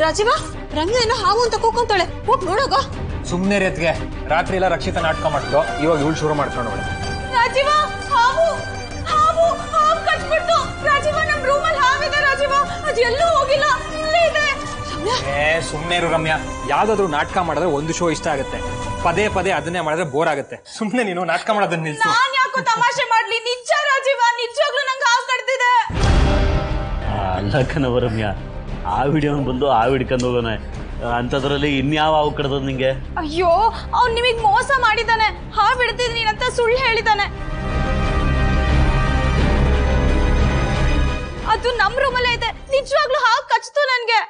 ರಾಜೀವ ರಮ್ಯಾ ಏನೋ ಹಾವು ಅಂತ ಕೂಕೊಂತಾಳೆ ಹೋಗ್ ನೋಡೋಗ ಸುಮ್ನೆ ರೀತ್ಗೆ ರಾತ್ರಿ ಎಲ್ಲ ರಕ್ಷಿತ ನಾಟಕ ಮಾಡ್ತು ಇವಾಗ ಇವಳು ಶುರು ಮಾಡ್ಕೊಂಡು ಅವಳೆ ರಾಜೀವ ಹಾವು ಹಾವು ಹಾವು ಕಚ್ಬಿಡ್ತು ರಾಜೀವ ನಮ್ ರೂಮಲ್ಲಿ ಹಾವಿದೆ ರಾಜೀವ ಅದು ಎಲ್ಲೂ ಹೋಗಿಲ್ಲ ಇಲ್ಲೇ ಇದೆ ರಮ್ಯಾ ಏ ಸುಮ್ನೆ ಇರು ರಮ್ಯಾ ಯಾವ್ದಾದ್ರು ನಾಟಕ ಮಾಡಿದ್ರೆ ಒಂದು ಶೋ ಇಷ್ಟ ಆಗುತ್ತೆ ಪದೇ ಪದೇ ಅದನ್ನೇ ಮಾಡಿದ್ರೆ ಬೋರ್ ಆಗುತ್ತೆ ಸುಮ್ನೆ ನೀನು ನಾಟಕ ಮಾಡೋದನ್ನ ನಿಲ್ಸು ನಾನ್ ಯಾಕೋ ತಮಾಷೆ ಮಾಡ್ಲಿ ನಿಜ ರಾಜೀವ ನಿಜವಾಗ್ಲೂ ನಂಗೆ ಹಾವು ಕಡ್ದಿದೆ ಅಲ್ಲ ಕಣವ ರಮ್ಯ ಆ ವಿಡಿಯೋನ ಬಂದು ಆ ಹಿಡ್ಕೊಂಡು ಹೋಗೋಣ ಅಂಥದ್ರಲ್ಲಿ ಇನ್ಯಾವ ಹಾವು ಕಡ್ದದ್ ನಿಂಗೆ ಅಯ್ಯೋ ಅವ್ನ್ ನಿಮಗ್ ಮೋಸ ಮಾಡಿದಾನೆ ಹಾವು ಬಿಡ್ತಿದ್ನಿ ಅಂತ ಸುಳ್ಳು ಹೇಳಿದಾನೆ ಅದು ನಮ್ ರೂಮಲ್ಲೇ ಇದೆ ನಿಜವಾಗ್ಲೂ ಹಾವು ಕಚ್ತು ನನ್ಗೆ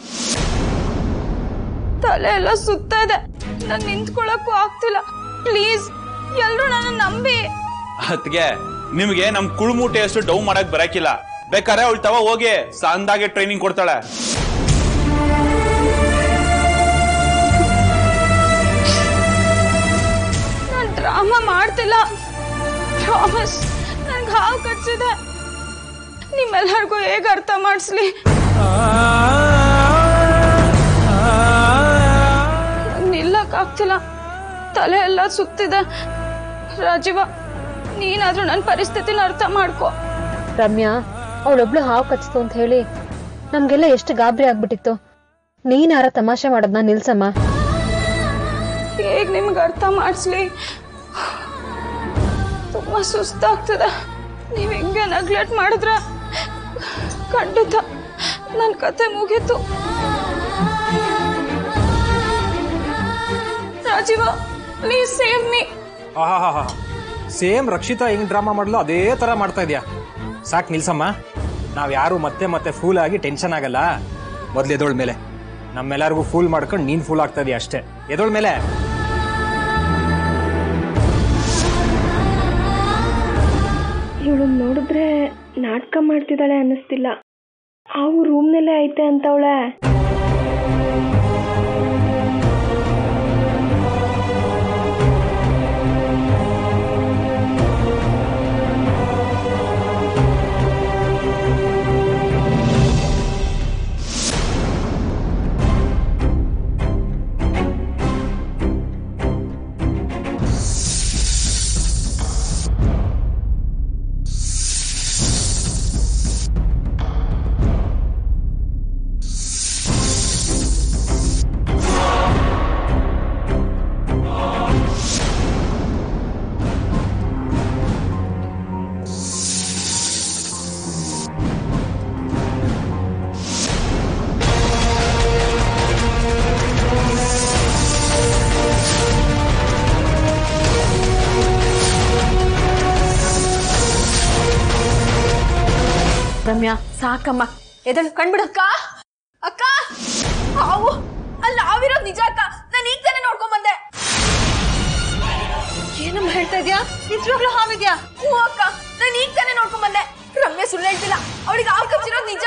ತಲೆ ಎಲ್ಲ ಸುತ್ತ ಇದೆ ನಾನ್ ನಿಂತ್ಕೊಳಕ್ಕೂ ಆಗ್ತಿಲ್ಲ ಪ್ಲೀಸ್ ಎಲ್ರು ನನ್ನ ನಂಬಿ ಅದ್ಗೆ ನಿಮ್ಗೆ ನಮ್ ಕುಳ್ಮೂಟೆ ಅಷ್ಟು ಡೌ ಮಾಡಕ್ ಬರಕಿಲ್ಲ ಬೇಕಾದ್ರೆ ಅವಳು ತವ ಹೋಗಿ ಸಂದಾಗೆ ಟ್ರೈನಿಂಗ್ ಕೊಡ್ತಾಳೆ ನಾನ್ ಡ್ರಾಮಾ ಮಾಡ್ತಿಲ್ಲ ಪ್ರಾಮಿಸ್ ನನ್ಗೆ ಹಾವು ಕಚ್ಚಿದೆ ನಿಮ್ಮೆಲ್ಲರಿಗೂ ಹೇಗೆ ಅರ್ಥ ಮಾಡಿಸ್ಲಿ ನಿಲ್ಲಕ್ಕಾಗ್ತಿಲ್ಲ ತಲೆ ಎಲ್ಲ ಸುತ್ತಿದೆ ರಾಜೀವ ನೀನಾದ್ರೂ ನನ್ನ ಪರಿಸ್ಥಿತಿನ ಅರ್ಥ ಮಾಡ್ಕೋ ರಮ್ಯಾ ಅವಳೊಬ್ಳು ಹಾವು ಕಚ್ತು ಅಂತ ಹೇಳಿ ನಮ್ಗೆಲ್ಲ ಎಷ್ಟು ಗಾಬರಿ ಆಗ್ಬಿಟ್ಟಿತ್ತು ನೀನಾರ ತಮಾಷೆ ಮಾಡೋದನ್ನ ನಿಲ್ಸಮ್ಮ ಹೇಗ್ ನಿಮ್ಗೆ ಅರ್ಥ ಮಾಡಿಸ್ಲಿ ತುಂಬಾ ಸುಸ್ತಾಗ್ತದೆ ನೀವ್ ಹಿಂಗೆ ನೆಗ್ಲೆಕ್ಟ್ ಮಾಡಿದ್ರೆ ಖಂಡಿತ ನನ್ನ ಕತೆ ಮುಗೀತು ರಾಜೀವ ಪ್ಲೀಸ್ ಸೇವ್ ಮೀ ಆಹಾ ಸೇಮ್ ರಕ್ಷಿತಾ ಹೆಂಗ್ ಡ್ರಾಮಾ ಮಾಡ್ಲು ಅದೇ ತರ ಮಾಡ್ತಾ ಇದೀಯಾ ಸಾಕ್ ನಿಲ್ಸಮ್ಮ ನಾವ್ ಯಾರು ಮತ್ತೆ ಮತ್ತೆ ಫೂಲ್ ಆಗಿ ಟೆನ್ಷನ್ ಆಗಲ್ಲ ಮೊದ್ಲು ಎದೋಳ್ ಮೇಲೆ ನಮ್ಮೆಲ್ಲರಿಗೂ ಫೂಲ್ ಮಾಡ್ಕೊಂಡು ನೀನ್ ಫೂಲ್ ಆಗ್ತಾ ಇದೀಯ ಅಷ್ಟೇ ಎದೋಳ್ ಮೇಲೆ ಇವಳು ನೋಡಿದ್ರೆ ನಾಟಕ ಮಾಡ್ತಿದ್ದಾಳೆ ಅನ್ನಿಸ್ತಿಲ್ಲ ಅವು ರೂಮ್ನಲ್ಲೇ ಐತೆ ಅಂತವಳೆ ರಮ್ಯಾ ಸಾಕಮ್ಮ ಎದಳು ಕಣ್ಬಿಡು ಅಕ್ಕ ಅಕ್ಕ ಹಾವು ಅಲ್ಲಿ ಹಾವಿರೋದು ನಿಜ ಅಕ್ಕ ನಾನು ಈಗ ತಾನೇ ನೋಡ್ಕೊಂಡ್ ಬಂದೆ ಏನಮ್ಮ ಹೇಳ್ತಾ ಇದ್ಯಾ ನಿಜವಾಗ್ಲೂ ಹಾವಿದ್ಯಾ ಹ್ಞೂ ಅಕ್ಕ ನಾನು ಈಗ ತಾನೇ ನೋಡ್ಕೊಂಡ್ ಬಂದೆ ರಮ್ಯಾ ಸುಳ್ಳು ಹೇಳ್ತಿಲ್ಲ ಅವಳಿಗೆ ಹಾವು ಕಚ್ಚಿರೋದು ನಿಜ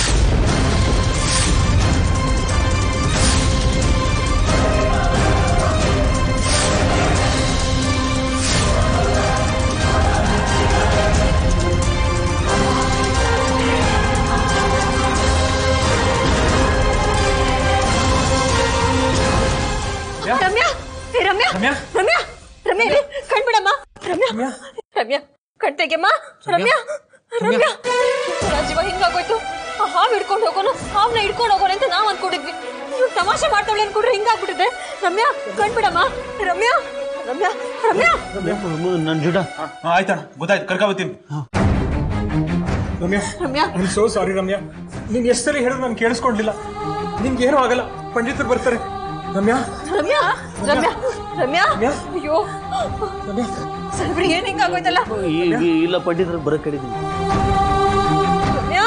ರಮ್ಯಾ ಏ ರಮ್ಯಾ ರಮ್ಯಾ? ರಮ್ಯಾ ರಮ್ಯಾ ಇಲ್ಲಿ ಕಣ್ಬಿಡಮ್ಮ ರಮ್ಯಾ ರಮ್ಯಾ ಕಣ್ ತೆಗೆಯಮ್ಮ ರಮ್ಯಾ ರಮ್ಯಾ ರಾಜೀವ ಹಿಂಗಾಗೋಯ್ತು ಆ ಹಾವು ಹಿಡ್ಕೊಂಡು ಹೋಗೋನು ಹಾವ್ನ ಹಿಡ್ಕೊಂಡು ಹೋಗೋಣ ಅಂತ ನಾವ್ ಅನ್ಕೊಂಡಿದ್ವಿ ಇವ್ಳು ತಮಾಷೆ ಮಾಡ್ತಾವಳೆ ಅನ್ಕೊಂಡ್ರೆ ಹಿಂಗಾಗ್ಬಿಟ್ಟಿದೆ ರಮ್ಯಾ ಕಣ್ಬಿಡಮ್ಮ ರಮ್ಯಾ ರಮ್ಯಾ ರಮ್ಯಾ ನನ್ನ ಜುಡ ಆಯ್ತಣ್ಣ ಗೊತ್ತಾಯ್ತು ಕರ್ಕೊಬತ್ತೀನಿ Ramya Ramya I so sorry Ramya ನೀನ್ ಎಷ್ಟು ಸಲ ಹೇಳಿದ್ರು ನಾನು ಕೇಳಿಸ್ಕೊಂಡಿಲ್ಲ ನಿನ್ಗೆ ಏನೂ ಆಗಲ್ಲ ಪಂಡಿತರು ಬರ್ತಾರೆ ರಮ್ಯಾ ರಮ್ಯಾ ರಮ್ಯಾ ರಮ್ಯಾ ರಮ್ಯಾ? ಅಯ್ಯೋ ರಮ್ಯಾ ಸಾಹೇಬ್ರೆ ಏನ್ ಹಿಂಗಾಗೋಯ್ತಲ್ಲ ಇಲ್ಲ ಪಂಡಿತರ ಬರಕ್ ಕಡಿದೀನಿ ರಮ್ಯಾ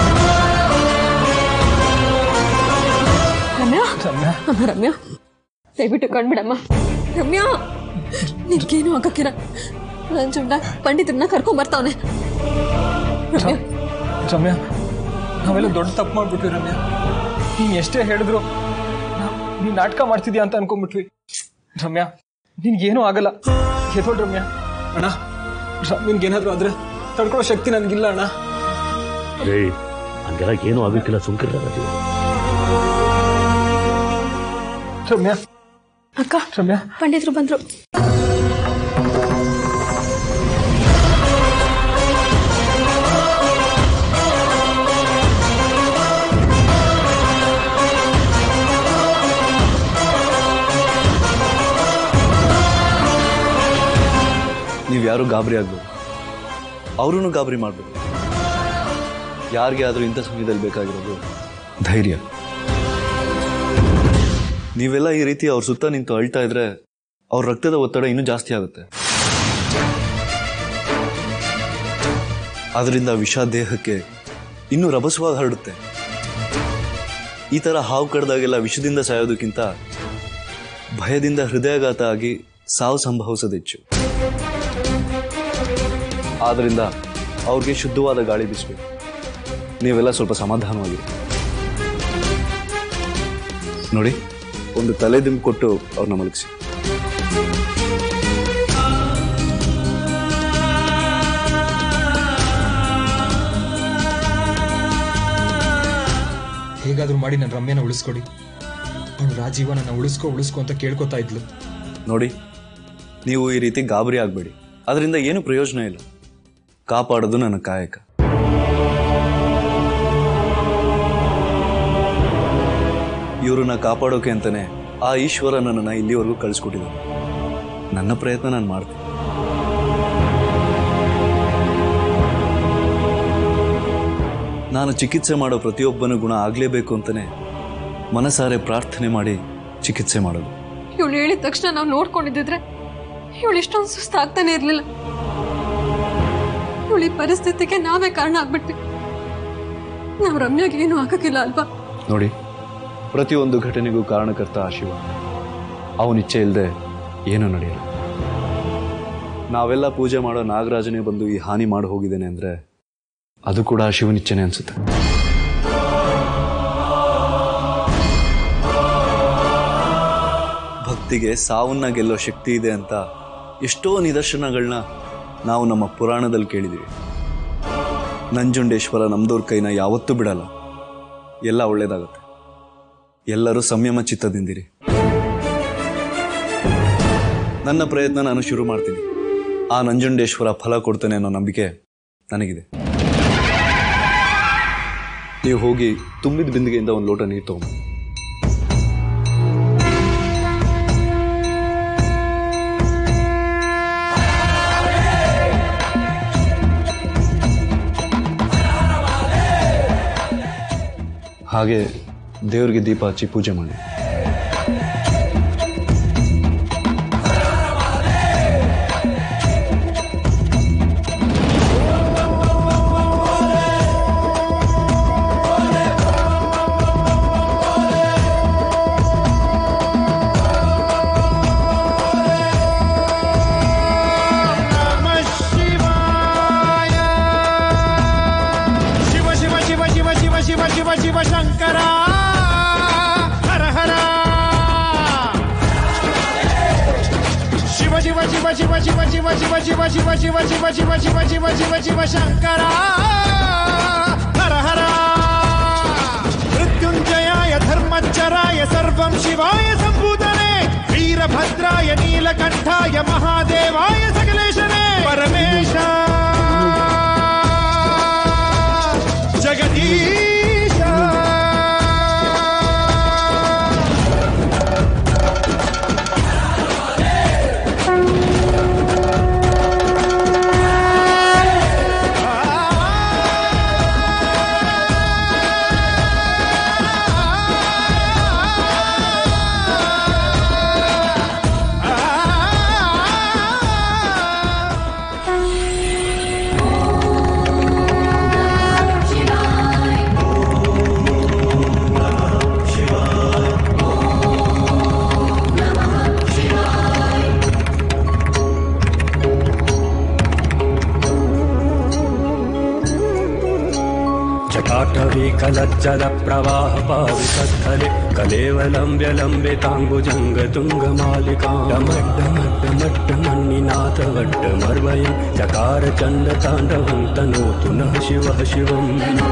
ರಮ್ಯಾ ರಮ್ಯಾ ರಮ್ಯಾ ದಯವಿಟ್ಟು ಕಣ್ಬಿಡಮ್ಮ ರಮ್ಯಾ ನಿನ್ಗೇನು ಆಗಕ್ಕಿರ ನಂಜುಂಡ ಪಂಡಿತರನ್ನ ಕರ್ಕೊಂಡ್ ಬರ್ತಾವನೆ ರಮ್ಯಾ ರಮ್ಯಾ ನಾವೆಲ್ಲ ದೊಡ್ಡ ತಪ್ಪು ಮಾಡ್ಬಿಟ್ವಿ ರಮ್ಯಾ ನೀನ್ ಎಷ್ಟೇ ಹೇಳಿದ್ರು ನಾವ್- ನೀನ್ ನಾಟಕ ಮಾಡ್ತಿದ್ಯಾ ಅಂತ ಅನ್ಕೊಂಡ್ಬಿಟ್ವಿ ರಮ್ಯಾ ನಿನ್ಗೇನೂ ಆಗಲ್ಲ ಎದೋಡ್ ರಮ್ಯಾ ಅಣ್ಣ ರ- ನಿನ್ಗೇನಾದ್ರೂ ಆದ್ರೆ ತಡ್ಕೊಳ್ಳೋ ಶಕ್ತಿ ನನ್ಗಿಲ್ಲ ಅಣ್ಣ ರೇ ಹಂಗೆಲ್ಲ ಏನೂ ಆಗಕ್ಕಿಲ್ಲ ಸುಮ್ಕಿರ ರಾಜು ರಮ್ಯಾ ಅಕ್ಕ ರಮ್ಯಾ ಪಂಡಿತರು ಬಂದ್ರು ನೀವು ಯಾರು ಗಾಬರಿ ಆಗ್ಬೋದು ಅವರೂ ಗಾಬರಿ ಮಾಡ್ಬೋದು ಯಾರಿಗೆ ಆದರೂ ಇಂಥ ಸಮಯದಲ್ಲಿ ಬೇಕಾಗಿರೋದು ಧೈರ್ಯ ನೀವೆಲ್ಲ ಈ ರೀತಿ ಅವ್ರ ಸುತ್ತ ನಿಂತು ಅಳ್ತಾ ಇದ್ರೆ ಅವ್ರ ರಕ್ತದ ಒತ್ತಡ ಇನ್ನೂ ಜಾಸ್ತಿ ಆಗುತ್ತೆ ಅದರಿಂದ ವಿಷ ದೇಹಕ್ಕೆ ಇನ್ನೂ ರಭಸವಾಗಿ ಹರಡುತ್ತೆ ಈ ಥರ ಹಾವು ಕಡ್ದಾಗೆಲ್ಲ ವಿಷದಿಂದ ಸಾಯೋದಕ್ಕಿಂತ ಭಯದಿಂದ ಹೃದಯಾಘಾತ ಆಗಿ ಸಾವು ಸಂಭವಿಸೋದು ಹೆಚ್ಚು ಆದ್ರಿಂದ ಅವ್ರಿಗೆ ಶುದ್ಧವಾದ ಗಾಳಿ ಬೀಸಬೇಕು ನೀವೆಲ್ಲ ಸ್ವಲ್ಪ ಸಮಾಧಾನವಾಗಿರಿ ನೋಡಿ ಒಂದು ತಲೆ ದಿಂಬು ಕೊಟ್ಟು ಅವ್ರನ್ನ ಮಲಗಿಸಿ ಹೇಗಾದ್ರೂ ಮಾಡಿ ನನ್ನ ರಮ್ಯನ ಉಳಿಸ್ಕೊಡಿ ಅವಳು ರಾಜೀವ ನನ್ನ ಉಳಿಸ್ಕೊ ಉಳಿಸ್ಕೊ ಅಂತ ಕೇಳ್ಕೊತಾ ಇದ್ಲು ನೋಡಿ ನೀವು ಈ ರೀತಿ ಗಾಬರಿ ಆಗಬೇಡಿ ಅದರಿಂದ ಏನು ಪ್ರಯೋಜನ ಇಲ್ಲ ಕಾಪಾಡೋದು ನನ್ನ ಕಾಯಕ ಇವ್ರನ್ನ ಕಾಪಾಡೋಕೆ ಅಂತಾನೆ ಆ ಈಶ್ವರ ನನ್ನನ್ನು ಇಲ್ಲಿವರೆಗೂ ಕಳಿಸ್ಕೊಟ್ಟಿದ್ದಾನೆ ನನ್ನ ಪ್ರಯತ್ನ ನಾನು ಮಾಡ್ತೀನಿ ನಾನು ಚಿಕಿತ್ಸೆ ಮಾಡೋ ಪ್ರತಿಯೊಬ್ಬನ ಗುಣ ಆಗಲೇಬೇಕು ಅಂತಾನೆ ಮನಸಾರೆ ಪ್ರಾರ್ಥನೆ ಮಾಡಿ ಚಿಕಿತ್ಸೆ ಮಾಡೋದು ಇವಳು ಹೇಳಿದ ತಕ್ಷಣ ನಾವು ನೋಡ್ಕೊಂಡಿದ್ದಿದ್ರೆ ಇವಳು ಇಷ್ಟೊಂದು ಸುಸ್ತಾಗ್ತಾನೆ ಇರ್ಲಿಲ್ಲ ಇವಳು ಈ ಪರಿಸ್ಥಿತಿಗೆ ನಾವೇ ಕಾರಣ ಆಗ್ಬಿಟ್ವಿ ನಾವು ರಮ್ಯಾಗೆ ಏನು ಆಗಕ್ಕಿಲ್ಲ ಅಲ್ವಾ ನೋಡಿ ಪ್ರತಿಯೊಂದು ಘಟನೆಗೂ ಕಾರಣಕರ್ತ ಆ ಶಿವ ಅವನ ಇಚ್ಛೆ ಇಲ್ಲದೆ ಏನೂ ನಡೆಯಲ್ಲ ನಾವೆಲ್ಲ ಪೂಜೆ ಮಾಡೋ ನಾಗರಾಜನೇ ಬಂದು ಈ ಹಾನಿ ಮಾಡಿ ಹೋಗಿದ್ದೇನೆ ಅಂದ್ರೆ ಅದು ಕೂಡ ಆ ಶಿವನ ಇಚ್ಛೆನೆ ಅನ್ಸುತ್ತೆ ಭಕ್ತಿಗೆ ಸಾವನ್ನ ಗೆಲ್ಲೋ ಶಕ್ತಿ ಇದೆ ಅಂತ ಎಷ್ಟೋ ನಿದರ್ಶನಗಳನ್ನ ನಾವು ನಮ್ಮ ಪುರಾಣದಲ್ಲಿ ಕೇಳಿದ್ದೀವಿ ನಂಜುಂಡೇಶ್ವರ ನಮ್ದವ್ರ ಕೈನ ಯಾವತ್ತೂ ಬಿಡಲ್ಲ ಎಲ್ಲ ಒಳ್ಳೇದಾಗುತ್ತೆ ಎಲ್ಲರೂ ಸಂಯಮ ಚಿತ್ತದಿಂದಿರಿ ನನ್ನ ಪ್ರಯತ್ನ ನಾನು ಶುರು ಮಾಡ್ತೀನಿ ಆ ನಂಜುಂಡೇಶ್ವರ ಫಲ ಕೊಡ್ತಾನೆ ಅನ್ನೋ ನಂಬಿಕೆ ನನಗಿದೆ ನೀವು ಹೋಗಿ ತುಂಬಿದ ಬಿಂದಿಗೆಯಿಂದ ಒಂದು ಲೋಟ ನೀರು ತಗೊಂಡು ಹಾಗೆ ದೇವರಿಗೆ ದೀಪ ಹಚ್ಚಿ ಪೂಜೆ ಮಾಡಿ ಶಿವ ಶಿವ ಶಿವ ಶಿವ ಶಿವ ಶಿವ ಶಿವ ಶಿವ ಶಂಕರ ಹರ ಹರ ಶಿವ ಶಿವ ಶಿವ ಶಿವ ಶಿವ ಶಿವ ಶಿವ ಶಿವ ಶಿವ ಶಿವ ಶಿವ ಶಿವ ಶಿವ ಶಿವ ಶಿವ ಶಿವ ಶಂಕರ ಹರ ಹರ ಮೃತ್ಯುಂಜಯಾಯ ಧರ್ಮಚ್ಚರಾಯ ಸರ್ವಂ ಶಿವಾಯ ಸಂಭೂತನೆ ವೀರಭದ್ರಾಯ ನೀಲಕಂಠಾಯ ಮಹಾದೇವಾಯ ಸಕಲೇಶನೇ ಪರಮೇಶ ಜಗದೀಶ ಆ ಕಲಜ್ಜಲ ಪ್ರವಾಹ ಪಾವಿತಸ್ಥಲೆ ಕಲೇವಲಂಬ್ಯ ಲಂಬಿತಾಂಬುಜಂಗ ತುಂಗ ಮಾಲಿಕಾಮಡ್ಡ ಮಡ್ಡ ಮಡ್ಡ ಮಣ್ಣಿನಾಥ ವಡ್ಡ ಮರ್ವಯಂ ಚಕಾರ ಚಂಡ ತಾಂಡವಂ ತನೋತು ನಃ ಶಿವ ಶಿವಂ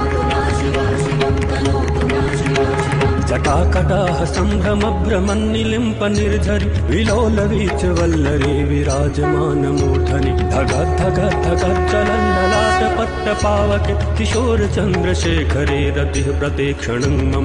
ಜಟಾಕಟಾಹ ಸಂಭ್ರಮ ಭ್ರಮನ್ನಿಲಿಂಪ ನಿರ್ಧರಿ ವಿಲೋಲ ವೀಚ ವಲ್ಲರಿ ವಿರಾಜಮಾನ ಮೂರ್ಧನಿ ಧಗ ಧಗ ಧಗ ಚಲಂಡಲಾಟ ಪಟ್ಟ ಪಾವಕೆ ಕಿಶೋರ ಚಂದ್ರಶೇಖರೇ ರತಿ ಪ್ರತೀಕ್ಷಣಂ ಮಮ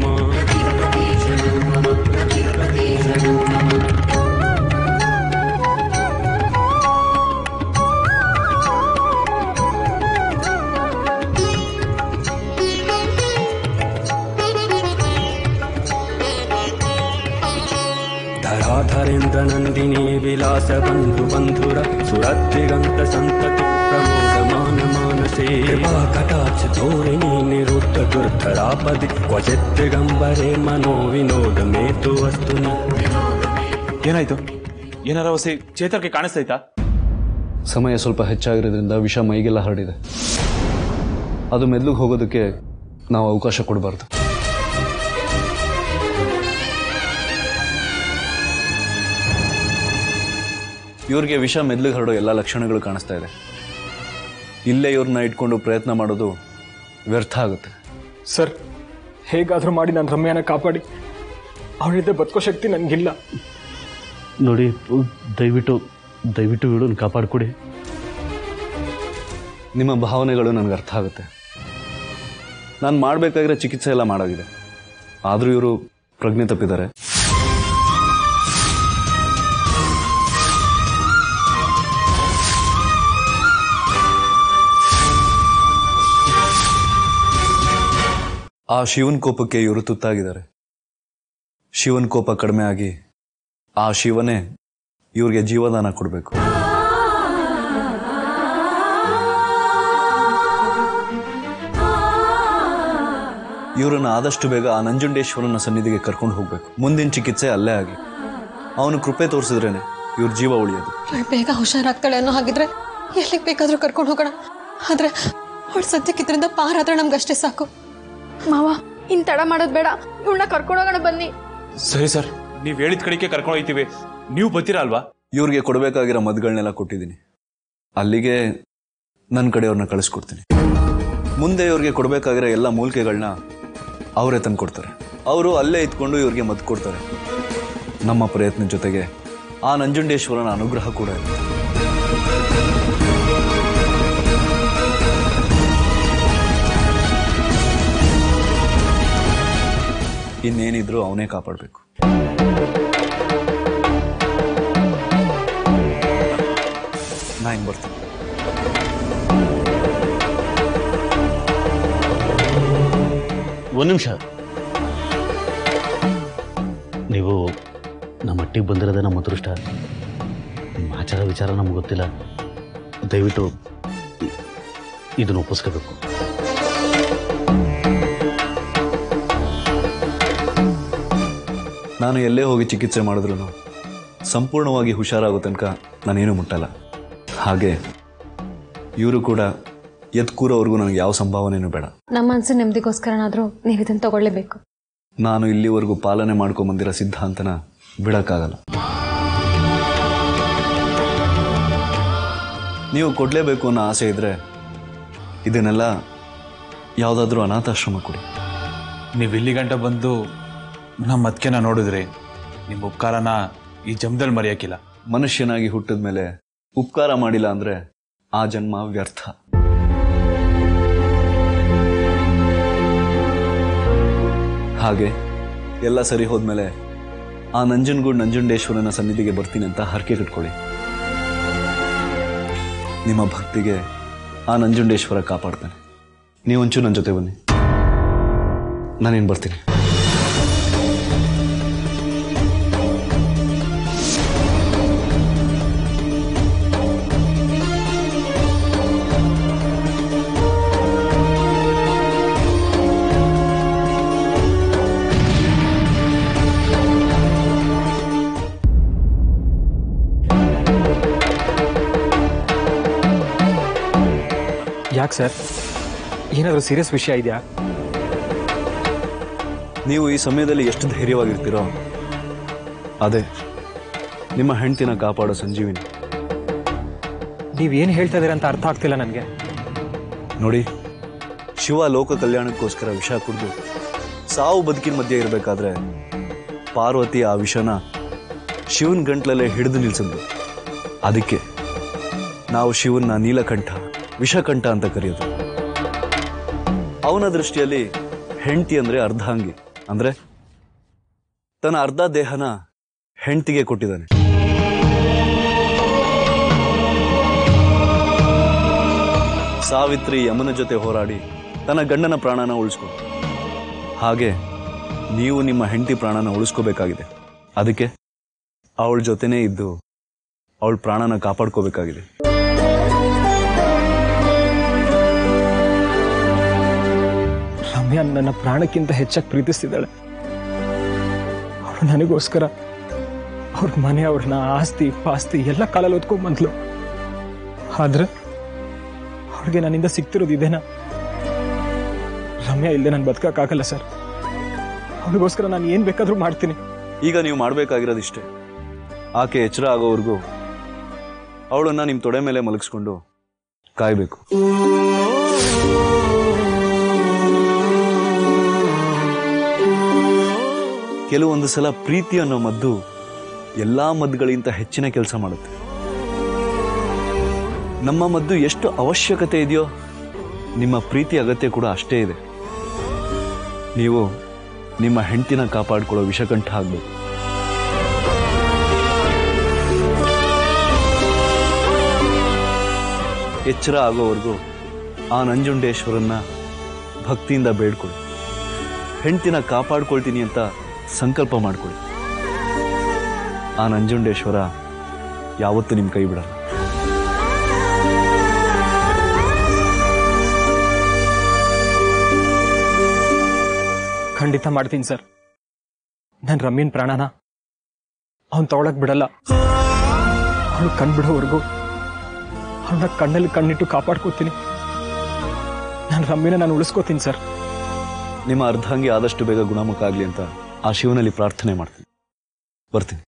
ಧರಾಧರೇಂದ್ರ ನಂದಿನಿ ವಿಲಾಸ ಬಂಧು ಬಂಧುರ ಸುರದ್ದಿಗಂತ ಸಂತತಿ ಪ್ರಮೋದ ಮಾನ ಮಾನಸೇ ಕಟಾಕ್ಷ ಧೋರಣಿ ನಿರುದ್ಧ ದುರ್ಧರಾಪದಿ ಕ್ವಚಿತ್ ದಿಗಂಬರೇ ಮನೋ ವಿನೋದ ಮೇತು ವಸ್ತುನಿ ಏನಾಯ್ತು ಏನಾರ ಹೊಸ ಚೇತರಿಕೆ ಕಾಣಿಸ್ತೈತಾ ಸಮಯ ಸ್ವಲ್ಪ ಹೆಚ್ಚಾಗಿರೋದ್ರಿಂದ ವಿಷ ಮೈಗೆಲ್ಲ ಹರಡಿದೆ ಅದು ಮೆದ್ಲಿಗೆ ಹೋಗೋದಕ್ಕೆ ನಾವು ಅವಕಾಶ ಕೊಡಬಾರ್ದು ಇವ್ರಿಗೆ ವಿಷ ಮೆದ್ಲಿಗೆ ಹರಡೋ ಎಲ್ಲ ಲಕ್ಷಣಗಳು ಕಾಣಿಸ್ತಾ ಇದೆ ಇಲ್ಲೇ ಇವ್ರನ್ನ ಇಟ್ಕೊಂಡು ಪ್ರಯತ್ನ ಮಾಡೋದು ವ್ಯರ್ಥ ಆಗುತ್ತೆ ಸರ್ ಹೇಗಾದರೂ ಮಾಡಿ ನಾನು ರಮ್ಯಾನ ಕಾಪಾಡಿ ಅವಳಿದ್ದೆ ಬದುಕೋ ಶಕ್ತಿ ನನಗಿಲ್ಲ ನೋಡಿ ದಯವಿಟ್ಟು ದಯವಿಟ್ಟು ಇವಳನ್ನು ಕಾಪಾಡ್ಕೊಡಿ ನಿಮ್ಮ ಭಾವನೆಗಳು ನನಗೆ ಅರ್ಥ ಆಗುತ್ತೆ ನಾನು ಮಾಡಬೇಕಾಗಿರೋ ಚಿಕಿತ್ಸೆ ಎಲ್ಲ ಮಾಡಾಗಿದೆ ಆದರೂ ಇವರು ಪ್ರಜ್ಞೆ ತಪ್ಪಿದ್ದಾರೆ ಆ ಶಿವನ್ ಕೋಪಕ್ಕೆ ಇವರು ತುತ್ತಾಗಿದ್ದಾರೆ ಶಿವನ್ ಕೋಪ ಕಡಿಮೆ ಆಗಿ ಆ ಶಿವನೇ ಇವ್ರಿಗೆ ಜೀವದಾನ ಕೊಡಬೇಕು ಇವರನ್ನು ಆದಷ್ಟು ಬೇಗ ಆ ನಂಜುಂಡೇಶ್ವರನ ಸನ್ನಿಧಿಗೆ ಕರ್ಕೊಂಡು ಹೋಗ್ಬೇಕು ಮುಂದಿನ ಚಿಕಿತ್ಸೆ ಅಲ್ಲೇ ಆಗಿ ಅವನು ಕೃಪೆ ತೋರಿಸಿದ್ರೇನೆ ಇವ್ರ ಜೀವ ಉಳಿಯೋದು ಅವಳು ಬೇಗ ಹುಷಾರಾಗ್ತಾಳೆ ಅನ್ನೋ ಹಾಗಿದ್ರೆ ಎಲ್ಲಿಗೆ ಬೇಕಾದ್ರೂ ಕರ್ಕೊಂಡು ಹೋಗೋಣ ಆದ್ರೆ ಅವಳು ಸದ್ಯಕ್ಕೆ ಇದರಿಂದ ಪಾರಾದ್ರೆ ನಮ್ಗೆ ಅಷ್ಟೇ ಸಾಕು ಮಾವ ಇನ್ ತಡ ಮಾಡೋದ್ ಬೇಡ ಇವಳನ್ನ ಕರ್ಕೊಂಡು ಹೋಗೋಣ ಬನ್ನಿ ಸರಿ ಸರ್ ನೀವ್ ಹೇಳಿದ ಕಡೆಗೆ ಕರ್ಕೊಂಡು ಹೋಗ್ತೀವಿ ನೀವು ಬರ್ತೀರಾ ಅಲ್ವಾ ಇವ್ರಿಗೆ ಕೊಡಬೇಕಾಗಿರೋ ಮದ್ಗಳನ್ನೆಲ್ಲ ಕೊಟ್ಟಿದ್ದೀನಿ ಅಲ್ಲಿಗೆ ನನ್ನ ಕಡೆಯವ್ರನ್ನ ಕಳಿಸ್ಕೊಡ್ತೀನಿ ಮುಂದೆ ಇವ್ರಿಗೆ ಕೊಡಬೇಕಾಗಿರೋ ಎಲ್ಲ ಮೂಲಿಕೆಗಳನ್ನ ಅವರೇ ತಂದು ಕೊಡ್ತಾರೆ ಅವರು ಅಲ್ಲೇ ಇದ್ಕೊಂಡು ಇವ್ರಿಗೆ ಮದ್ದು ಕೊಡ್ತಾರೆ ನಮ್ಮ ಪ್ರಯತ್ನ ಜೊತೆಗೆ ಆ ನಂಜುಂಡೇಶ್ವರನ ಅನುಗ್ರಹ ಕೂಡ ಇದೆ ಇನ್ನೇನಿದ್ರು ಅವನೇ ಕಾಪಾಡಬೇಕು ನಾ ಹಿಂಗೆ ಬರ್ತೀನಿ ಒಂದು ನಿಮಿಷ ನೀವು ನಮ್ಮ ಮಟ್ಟಿಗೆ ಬಂದಿರೋದೇ ನಮ್ಮ ಅದೃಷ್ಟ ನಿಮ್ಮ ಆಚಾರ ವಿಚಾರ ನಮ್ಗೆ ಗೊತ್ತಿಲ್ಲ ದಯವಿಟ್ಟು ಇ- ಇದನ್ನು ಒಪ್ಪಿಸ್ಕೋಬೇಕು ನಾನು ಎಲ್ಲೇ ಹೋಗಿ ಚಿಕಿತ್ಸೆ ಮಾಡಿದ್ರು ಸಂಪೂರ್ಣವಾಗಿ ಹುಷಾರಾಗೋ ತನಕ ನಾನೇನು ಮುಟ್ಟಲ್ಲ ಹಾಗೆ ಇವರು ಕೂಡ ಎದ್ದು ಕೂರೋವರೆಗೂ ನನಗೆ ಯಾವ ಸಂಭಾವನೆಯೂ ಬೇಡ ನಮ್ಮ ಮನಸ್ಸಿನ ನೆಮ್ಮದಿಗೋಸ್ಕರನಾದರೂ ನೀವು ಇದನ್ನು ತಗೊಳ್ಳೇಬೇಕು ನಾನು ಇಲ್ಲಿವರೆಗೂ ಪಾಲನೆ ಮಾಡ್ಕೊಂಬಂದಿರೋ ಸಿದ್ಧಾಂತನ ಬಿಡಕ್ಕಾಗಲ್ಲ ನೀವು ಕೊಡಲೇಬೇಕು ಅನ್ನೋ ಆಸೆ ಇದ್ರೆ ಇದನ್ನೆಲ್ಲ ಯಾವುದಾದ್ರೂ ಅನಾಥಾಶ್ರಮ ಕೊಡಿ ನೀವು ಇಲ್ಲಿ ಗಂಟ ಬಂದು ನಮ್ಮ ಮತ್ಕೆನ ನೋಡಿದ್ರಿ ನಿಮ್ಮ ಉಪಕಾರನ ಈ ಜಮ್ದಲ್ಲಿ ಮರೆಯಕ್ಕಿಲ್ಲ ಮನುಷ್ಯನಾಗಿ ಹುಟ್ಟಿದ ಮೇಲೆ ಉಪಕಾರ ಮಾಡಿಲ್ಲ ಅಂದ್ರೆ ಆ ಜನ್ಮ ವ್ಯರ್ಥ ಹಾಗೆ ಎಲ್ಲ ಸರಿ ಹೋದ್ಮೇಲೆ ಆ ನಂಜನಗೂಡ್ ನಂಜುಂಡೇಶ್ವರನ ಸನ್ನಿಧಿಗೆ ಬರ್ತೀನಿ ಅಂತ ಹರಕೆ ಕಟ್ಕೊಳ್ಳಿ ನಿಮ್ಮ ಭಕ್ತಿಗೆ ಆ ನಂಜುಂಡೇಶ್ವರ ಕಾಪಾಡ್ತಾನೆ ನೀವೊಂಚೂರು ನನ್ನ ಜೊತೆ ಬನ್ನಿ ನಾನೇನು ಬರ್ತೀನಿ ಯಾಕೆ ಸರ್ ಏನಾದರೂ ಸೀರಿಯಸ್ ವಿಷಯ ಇದೆಯಾ ನೀವು ಈ ಸಮಯದಲ್ಲಿ ಎಷ್ಟು ಧೈರ್ಯವಾಗಿರ್ತೀರೋ ಅದೇ ನಿಮ್ಮ ಹೆಂಡತಿನ ಕಾಪಾಡೋ ಸಂಜೀವಿನಿ ನೀವೇನು ಹೇಳ್ತಾ ಇದೀರ ಅಂತ ಅರ್ಥ ಆಗ್ತಿಲ್ಲ ನನಗೆ ನೋಡಿ ಶಿವ ಲೋಕ ಕಲ್ಯಾಣಕ್ಕೋಸ್ಕರ ವಿಷ ಕುಡಿದು ಸಾವು ಬದುಕಿನ ಮಧ್ಯೆ ಇರಬೇಕಾದ್ರೆ ಪಾರ್ವತಿ ಆ ವಿಷನ ಶಿವನ್ ಗಂಟ್ಲಲ್ಲೇ ಹಿಡಿದು ನಿಲ್ಸಿದ್ಲು ಅದಕ್ಕೆ ನಾವು ಶಿವನ್ನ ನೀಲಕಂಠ ವಿಷಕಂಠ ಅಂತ ಕರೆಯೋದು ಅವನ ದೃಷ್ಟಿಯಲ್ಲಿ ಹೆಂಡತಿ ಅಂದ್ರೆ ಅರ್ಧಾಂಗಿ ಅಂದ್ರೆ ತನ್ನ ಅರ್ಧ ದೇಹನ ಹೆಂಡತಿಗೆ ಕೊಟ್ಟಿದ್ದಾನೆ ಸಾವಿತ್ರಿ ಯಮನ ಜೊತೆ ಹೋರಾಡಿ ತನ್ನ ಗಂಡನ ಪ್ರಾಣನ ಉಳಿಸ್ಕೊಂಡು ಹಾಗೆ ನೀವು ನಿಮ್ಮ ಹೆಂಡತಿ ಪ್ರಾಣನ ಉಳಿಸ್ಕೋಬೇಕಾಗಿದೆ ಅದಕ್ಕೆ ಅವಳ ಜೊತೆನೇ ಇದ್ದು ಅವಳ ಪ್ರಾಣನ ಕಾಪಾಡ್ಕೋಬೇಕಾಗಿದೆ ರಮ್ಯಾ ನನ್ನ ಪ್ರಾಣಕ್ಕಿಂತ ಹೆಚ್ಚಾಗಿ ಪ್ರೀತಿಸ್ತಿದ್ದಾಳೆ ಅವಳು ನನಗೋಸ್ಕರ ಅವ್ರ ಮನೆ ಅವ್ರನ್ನ ಆಸ್ತಿ ಪಾಸ್ತಿ ಎಲ್ಲ ಕಾಲಲ್ಲಿ ಓದ್ಕೊಂಡ್ ಆದ್ರೆ ಅವ್ರಿಗೆ ನನ್ನಿಂದ ಸಿಗ್ತಿರೋದು ಇದೇನಾ ರಮ್ಯಾ ಇಲ್ಲದೆ ನಾನು ಬದುಕಕ್ಕಾಗಲ್ಲ ಸರ್ ಅವಳಿಗೋಸ್ಕರ ನಾನು ಏನ್ ಬೇಕಾದ್ರೂ ಮಾಡ್ತೀನಿ ಈಗ ನೀವು ಮಾಡಬೇಕಾಗಿರೋದಿಷ್ಟೇ ಆಕೆ ಎಚ್ಚರ ಆಗೋವರೆಗೂ ಅವಳನ್ನ ನಿಮ್ಮ ತೊಡೆ ಮೇಲೆ ಮಲಗಿಸ್ಕೊಂಡು ಕಾಯ್ಬೇಕು ಕೆಲವೊಂದು ಸಲ ಪ್ರೀತಿ ಅನ್ನೋ ಮದ್ದು ಎಲ್ಲಾ ಮದ್ದುಗಳಿಗಿಂತ ಹೆಚ್ಚಿನ ಕೆಲಸ ಮಾಡುತ್ತೆ ನಮ್ಮ ಮದ್ದು ಎಷ್ಟು ಅವಶ್ಯಕತೆ ಇದೆಯೋ ನಿಮ್ಮ ಪ್ರೀತಿ ಅಗತ್ಯ ಕೂಡ ಅಷ್ಟೇ ಇದೆ ನೀವು ನಿಮ್ಮ ಹೆಂಡತಿನ ಕಾಪಾಡ್ಕೊಳ್ಳೋ ವಿಷಕಂಠ ಆಗ್ಬೇಕು ಎಚ್ಚರ ಆಗೋವರೆಗೂ ಆ ನಂಜುಂಡೇಶ್ವರನ್ನ ಭಕ್ತಿಯಿಂದ ಬೇಡ್ಕೊಳ್ಳಿ ಹೆಂಡ್ತಿನ ಕಾಪಾಡ್ಕೊಳ್ತೀನಿ ಅಂತ ಸಂಕಲ್ಪ ಮಾಡ್ಕೊಳ್ಳಿ ಆ ನಂಜುಂಡೇಶ್ವರ ಯಾವತ್ತೂ ನಿಮ್ಮ ಕೈ ಬಿಡಲ್ಲ ಖಂಡಿತ ಮಾಡ್ತೀನಿ ಸರ್ ನಾನು ರಮ್ಯನ್ ಪ್ರಾಣನ ಅವನ್ ತಗೊಳಕ್ ಬಿಡಲ್ಲ ಅವಳು ಕಣ್ಬಿಡೋವರೆಗೂ ಅವಳನ್ನ ಕಣ್ಣಲ್ಲಿ ಕಣ್ಣಿಟ್ಟು ಕಾಪಾಡ್ಕೋತೀನಿ ನಾನು ರಮ್ಯನ ನಾನು ಉಳಿಸ್ಕೋತೀನಿ ಸರ್ ನಿಮ್ಮ ಅರ್ಧಾಂಗಿ ಆದಷ್ಟು ಬೇಗ ಗುಣಮುಖ ಆಗಲಿ ಅಂತ ಆ ಶಿವನಲ್ಲಿ ಪ್ರಾರ್ಥನೆ ಮಾಡ್ತೀನಿ ಬರ್ತೀನಿ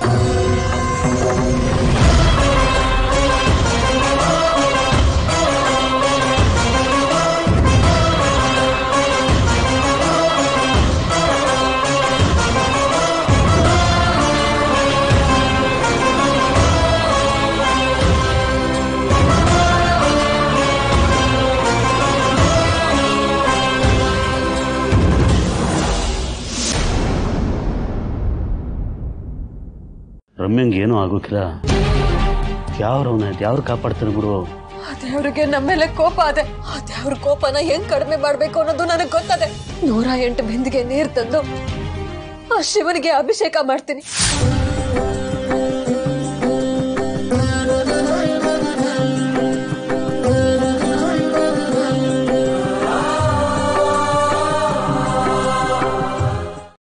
ರಮ್ಯಂಗೆ ಏನೂ ಆಗೋಕಿಲ್ಲ ಯಾವ್ರವನ ಯಾವ್ರು ಕಾಪಾಡ್ತಾನೆ ಬಿಡು ಆ ದೇವ್ರಿಗೆ ನಮ್ಮ ಮೇಲೆ ಕೋಪ ಅದೆ ಆ ದೇವ್ರ ಕೋಪನ ಹೆಂಗ್ ಕಡಿಮೆ ಮಾಡ್ಬೇಕು ಅನ್ನೋದು ನನಗೆ ಗೊತ್ತದೆ ನೂರ ಎಂಟು ಬಿಂದಿಗೆ ನೀರ್ ತಂದು ಆ ಶಿವನಿಗೆ ಅಭಿಷೇಕ ಮಾಡ್ತೀನಿ